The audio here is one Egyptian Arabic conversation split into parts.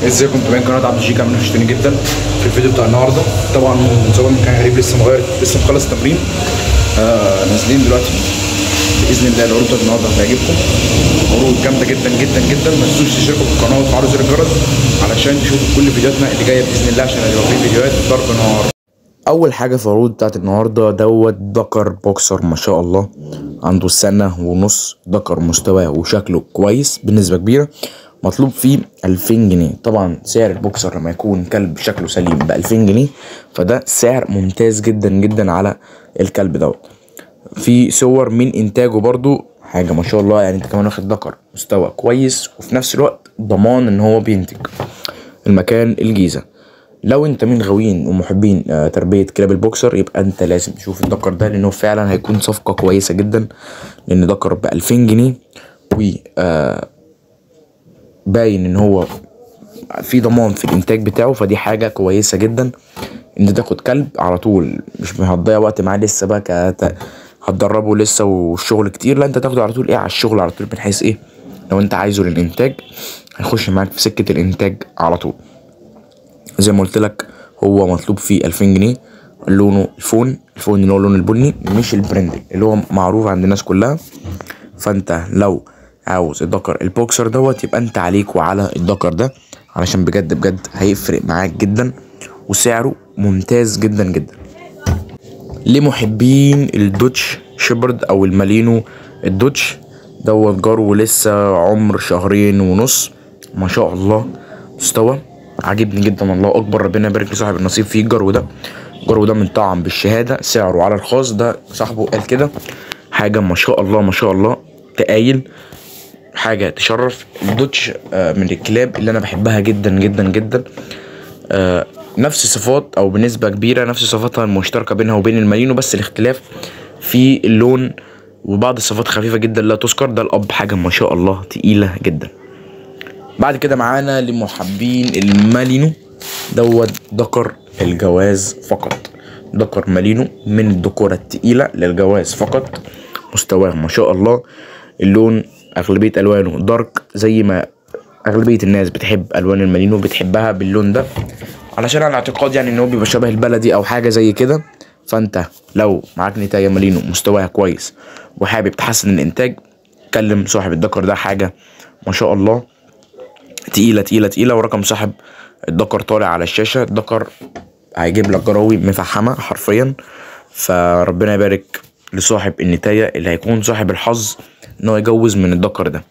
ازيكم متابعين قناه عبد الجيك عاملين وحشتوني جدا في الفيديو بتاع النهارده طبعا مصور من كان قريب لسه مغير لسه مخلص تمرين آه نازلين دلوقتي باذن الله العروض بتاعت النهارده هتعجبكم عروض جامده جدا جدا جدا ما تنسوش تشتركوا في القناه وتفعلوا زر الجرس علشان تشوفوا كل فيديوهاتنا اللي جايه باذن الله عشان هيبقى في فيديوهات ضرب نار اول حاجه في العروض بتاعت النهارده دوت دكر بوكسر ما شاء الله عنده سنه ونص دكر مستواه وشكله كويس بنسبه كبيره مطلوب فيه 2000 جنيه طبعا سعر البوكسر لما يكون كلب شكله سليم ب 2000 جنيه فده سعر ممتاز جدا جدا على الكلب دوت في صور من انتاجه برضو حاجه ما شاء الله يعني انت كمان واخد دكر مستوى كويس وفي نفس الوقت ضمان ان هو بينتج المكان الجيزه لو انت من غاويين ومحبين آه، تربيه كلاب البوكسر يبقى انت لازم تشوف الدكر ده لانه فعلا هيكون صفقه كويسه جدا لان دكر ب 2000 جنيه و آه، باين ان هو في ضمان في الانتاج بتاعه فدي حاجه كويسه جدا ان انت تاخد كلب على طول مش هتضيع وقت معاه لسه بقى كت... هتدربه لسه والشغل كتير لا انت تاخده على طول ايه على الشغل على طول بحيث ايه لو انت عايزه للانتاج هيخش معاك في سكه الانتاج على طول زي ما قلت لك هو مطلوب فيه 2000 جنيه لونه الفون الفون اللي هو اللون البني مش البرندل اللي هو معروف عند الناس كلها فانت لو عاوز الدكر البوكسر دوت يبقى انت عليك وعلى الدكر ده علشان بجد بجد هيفرق معاك جدا وسعره ممتاز جدا جدا لمحبين الدوتش شيبرد او المالينو الدوتش دوت جرو لسه عمر شهرين ونص ما شاء الله مستوى عاجبني جدا الله اكبر ربنا يبارك لصاحب النصيب فيه الجرو ده الجرو ده من طعم بالشهاده سعره على الخاص ده صاحبه قال كده حاجه ما شاء الله ما شاء الله تقايل حاجه تشرف الدوتش آه، من الكلاب اللي انا بحبها جدا جدا جدا آه، نفس صفات او بنسبه كبيره نفس صفاتها المشتركه بينها وبين المارينو بس الاختلاف في اللون وبعض الصفات خفيفه جدا لا تذكر ده الاب حاجه ما شاء الله تقيله جدا بعد كده معانا لمحبين المالينو دوت دكر الجواز فقط دكر مالينو من الدكورة التقيلة للجواز فقط مستواه ما شاء الله اللون أغلبية ألوانه دارك زي ما أغلبية الناس بتحب ألوان المالينو بتحبها باللون ده علشان على اعتقاد يعني إن هو بيبقى شبه البلدي أو حاجة زي كده فأنت لو معاك نتاية مالينو مستواها كويس وحابب تحسن الإنتاج كلم صاحب الدكر ده حاجة ما شاء الله تقيلة تقيلة تقيلة ورقم صاحب الدكر طالع على الشاشة الدكر هيجيب لك جراوي مفحمة حرفيا فربنا يبارك لصاحب النتاية اللي هيكون صاحب الحظ ان هو يجوز من الدكر ده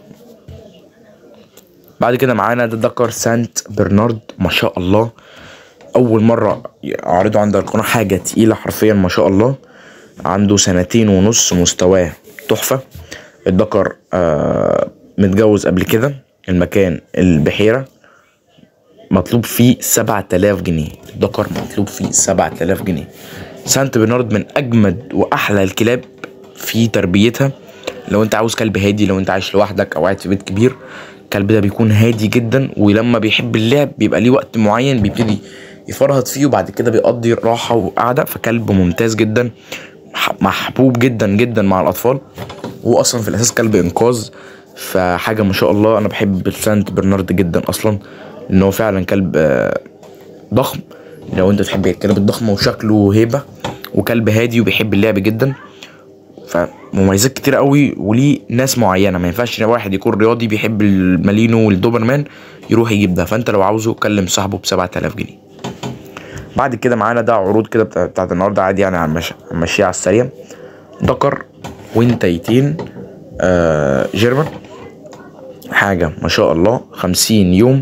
بعد كده معانا ده دكر سانت برنارد ما شاء الله اول مرة اعرضه عند القناة حاجة تقيلة حرفيا ما شاء الله عنده سنتين ونص مستواه تحفة الدكر آه متجوز قبل كده المكان البحيرة مطلوب فيه سبعة آلاف جنيه الدكر مطلوب فيه سبعة آلاف جنيه سانت برنارد من أجمد وأحلى الكلاب في تربيتها لو أنت عاوز كلب هادي لو أنت عايش لوحدك أو قاعد في بيت كبير الكلب ده بيكون هادي جدا ولما بيحب اللعب بيبقى ليه وقت معين بيبتدي يفرهد فيه وبعد كده بيقضي راحة وقعدة فكلب ممتاز جدا مح- محبوب جدا جدا مع الأطفال هو أصلا في الأساس كلب إنقاذ فحاجة ما شاء الله أنا بحب سانت برنارد جدا أصلا إن هو فعلا كلب آه، ضخم لو انت بتحب الكلاب الضخمه وشكله هيبه وكلب هادي وبيحب اللعب جدا فمميزات كتير قوي وليه ناس معينه ما ينفعش إن واحد يكون رياضي بيحب المالينو والدوبرمان يروح يجيب ده فانت لو عاوزه كلم صاحبه ب 7000 جنيه بعد كده معانا ده عروض كده بتاع- بتاعت النهارده عادي يعني هنمشي- هنمشيها على السريع دكر وانتيتين آه جيرمان حاجه ما شاء الله 50 يوم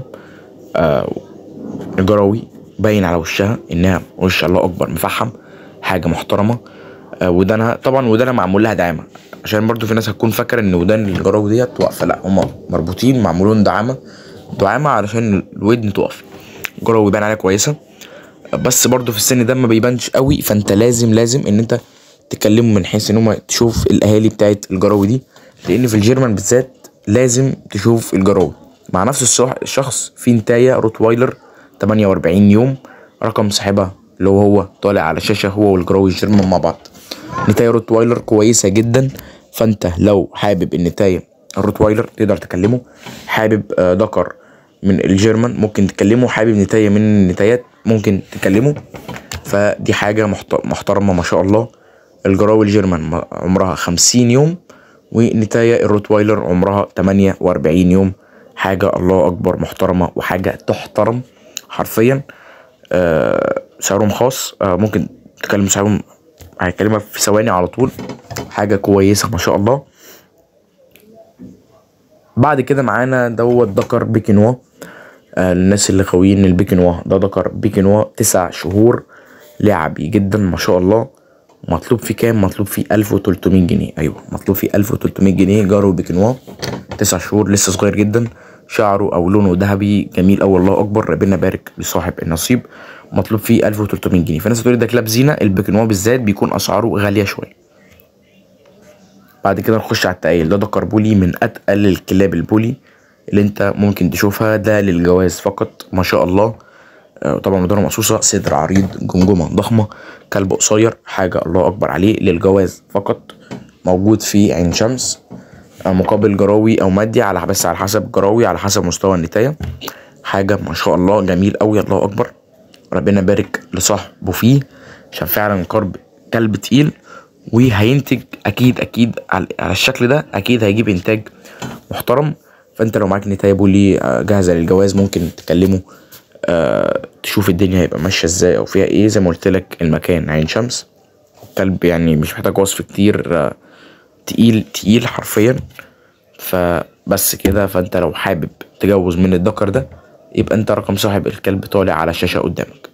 الجراوي باين على وشها انها وش الله اكبر مفحم حاجه محترمه آه، ودانها طبعا ودانها معمول لها دعامه عشان برضو في ناس هتكون فاكره ان ودان الجراوي ديت واقفه لا هما مربوطين معمولون دعامه دعامه علشان الودن تقف الجراوي باين عليها كويسه بس برضو في السن ده ما بيبانش قوي فانت لازم لازم ان انت تكلمه من حيث ان هم تشوف الاهالي بتاعت الجراوي دي لان في الجيرمان بالذات لازم تشوف الجراوي مع نفس الصح- الشخص في نتايه روتوايلر 48 يوم رقم صاحبها اللي هو هو طالع على الشاشه هو والجراوي الجيرمان مع بعض نتايه روتوايلر كويسه جدا فانت لو حابب النتايه الروتوايلر تقدر تكلمه حابب آه، دكر من الجيرمان ممكن تكلمه حابب نتاية من النتايات ممكن تكلمه فدي حاجة محت- محترمة ما شاء الله الجراوي الجيرمان م- عمرها خمسين يوم ونتاية الروتوايلر عمرها تمانية وأربعين يوم حاجة الله أكبر محترمة وحاجة تحترم حرفيا آه سعرهم خاص آه ممكن تكلم سعرهم هيكلمك في ثواني على طول حاجة كويسة ما شاء الله بعد كده معانا دوت دكر بيكنوا آه الناس اللي خويين البيكنوا ده دكر بيكنوا تسع شهور لعبي جدا ما شاء الله مطلوب فيه كام مطلوب فيه 1300 جنيه ايوه مطلوب فيه 1300 جنيه جارو بيكنوا تسع شهور لسه صغير جدا شعره او لونه ذهبي جميل اوي الله اكبر ربنا يبارك لصاحب النصيب مطلوب فيه 1300 جنيه فالناس بتقول ده كلاب زينه البيكنوا بالذات بيكون اسعاره غاليه شويه بعد كده نخش على التقايل ده دكر بولي من اتقل الكلاب البولي اللي انت ممكن تشوفها ده للجواز فقط ما شاء الله آه، طبعا مدارة مقصوصة صدر عريض جمجمة ضخمة كلب قصير حاجة الله أكبر عليه للجواز فقط موجود في عين شمس آه، مقابل جراوي أو مادي على بس على حسب جراوي على حسب مستوى النتاية حاجة ما شاء الله جميل أوي الله أكبر ربنا يبارك لصاحبه فيه عشان فعلا كرب كلب تقيل وهينتج أكيد أكيد على على الشكل ده أكيد هيجيب إنتاج محترم فأنت لو معاك نتاية بولي آه، جاهزة للجواز ممكن تكلمه آه، تشوف الدنيا هيبقى ماشيه ازاي او فيها ايه زي ما قلت لك المكان عين شمس كلب يعني مش محتاج وصف كتير آه، تقيل تقيل حرفيا فبس كده فانت لو حابب تجوز من الدكر ده يبقى انت رقم صاحب الكلب طالع على الشاشه قدامك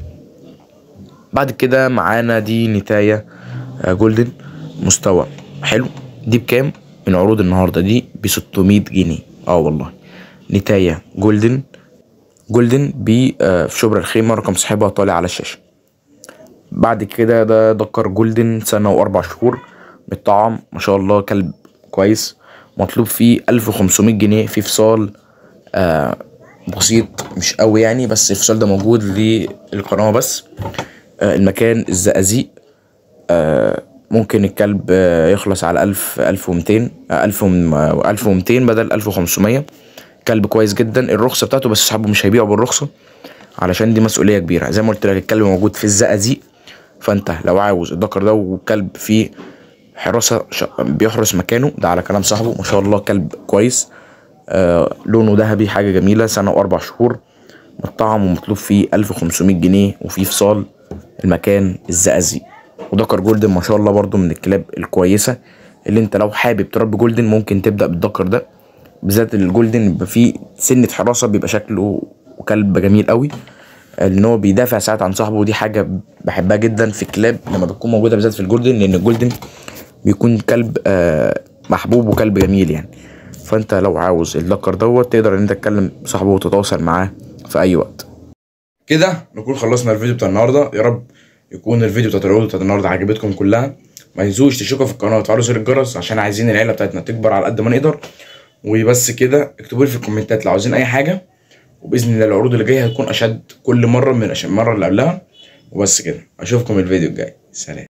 بعد كده معانا دي نتاية آه، جولدن مستوى حلو دي بكام من عروض النهارده دي ب 600 جنيه اه والله نتاية جولدن جولدن ب آه، في شبرا الخيمة رقم صاحبها طالع على الشاشة بعد كده ده دكر جولدن سنة وأربع شهور بالطعم ما شاء الله كلب كويس مطلوب فيه ألف وخمسمية جنيه في فصال آه بسيط مش قوي يعني بس الفصال ده موجود للقناة بس آه المكان الزقازيق آه ممكن الكلب آه يخلص على ألف ألف ومتين ألف ألف ومتين بدل ألف وخمسمية كلب كويس جدا الرخصة بتاعته بس صاحبه مش هيبيعه بالرخصة علشان دي مسؤولية كبيرة زي ما قلت لك الكلب موجود في الزقازيق فانت لو عاوز الدكر ده وكلب فيه حراسة ش- بيحرس مكانه ده على كلام صاحبه ما شاء الله كلب كويس آه لونه ذهبي حاجة جميلة سنة وأربع شهور مطعم ومطلوب فيه ألف وخمسمية جنيه وفيه فصال المكان الزقازيق ودكر جولدن ما شاء الله برضو من الكلاب الكويسة اللي انت لو حابب تربي جولدن ممكن تبدأ بالدكر ده بالذات الجولدن بيبقى فيه سنة حراسة بيبقى شكله كلب جميل قوي ان هو بيدافع ساعات عن صاحبه ودي حاجة بحبها جدا في الكلاب لما بتكون موجودة بالذات في الجولدن لان الجولدن بيكون كلب آه، محبوب وكلب جميل يعني فانت لو عاوز الدكر دوت تقدر ان انت تكلم صاحبه وتتواصل معاه في اي وقت كده نكون خلصنا الفيديو بتاع النهارده يا رب يكون الفيديو بتاع العروض بتاع النهارده عجبتكم كلها ما تنسوش تشتركوا في القناه وتفعلوا زر الجرس عشان عايزين العيله بتاعتنا تكبر على قد ما نقدر وبس كده اكتبوا لي في الكومنتات لو عاوزين اي حاجه وباذن الله العروض اللي جايه هتكون اشد كل مره من الأش- المره اللي قبلها وبس كده اشوفكم الفيديو الجاي سلام